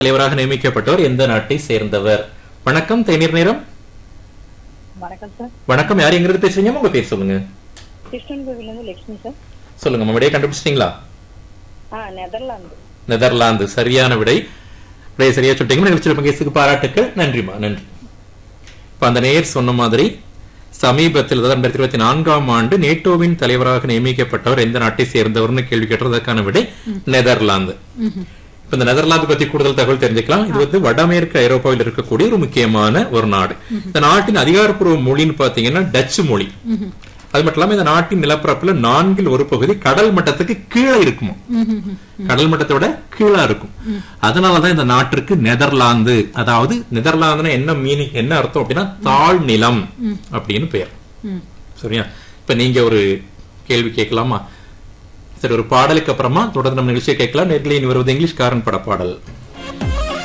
தலைவராக நியமிக்கப்பட்டவர் எந்த நாட்டை சேர்ந்தவர் வணக்கம் தேநீர் நேரம் வணக்கம் சார் வணக்கம் யார் எங்கிருந்து பேசுறீங்க உங்க பேர் சொல்லுங்க கிருஷ்ணன் கோவிலேருந்து லட்சுமி சார் சொல்லுங்க உங்க விடையை கண்டுபிடிச்சிட்டீங்களா ஆ நெதர்லாந்து நெதர்லாந்து சரியான விடை விடையை சரியா சொல்லிட்டீங்க நிகழ்ச்சியில் பங்கேற்றுக்கு பாராட்டுக்கள் நன்றிமா நன்றி இப்ப அந்த நேர் சொன்ன மாதிரி சமீபத்தில் அதாவது ரெண்டாயிரத்தி இருபத்தி நான்காம் ஆண்டு நேட்டோவின் தலைவராக நியமிக்கப்பட்டவர் எந்த நாட்டை சேர்ந்தவர்னு கேள்வி கேட்டதற்கான விடை நெதர்லாந்து இப்ப இந்த நெதர்லாந்து பத்தி கூடுதல் தகவல் தெரிஞ்சுக்கலாம் இது வந்து வடமேற்கு ஐரோப்பாவில் இருக்கக்கூடிய ஒரு முக்கியமான ஒரு நாடு இந்த நாட்டின் அதிகாரப்பூர்வ மொழின்னு பாத்தீங்கன்னா டச்சு மொழி அது மட்டும் இல்லாம இந்த நாட்டின் நிலப்பரப்புல நான்கில் ஒரு பகுதி கடல் மட்டத்துக்கு கீழே இருக்குமா கடல் மட்டத்தை விட கீழே இருக்கும் அதனாலதான் இந்த நாட்டிற்கு நெதர்லாந்து அதாவது நெதர்லாந்துன்னா என்ன மீனிங் என்ன அர்த்தம் அப்படின்னா தாழ் நிலம் அப்படின்னு பெயர் சரியா இப்ப நீங்க ஒரு கேள்வி கேட்கலாமா சரி ஒரு பாடலுக்கு அப்புறமா தொடர்ந்து நம்ம நிகழ்ச்சியை கேட்கலாம் நேர்களை இனி வருவது இங்கிலீஷ் காரன் பட பாடல்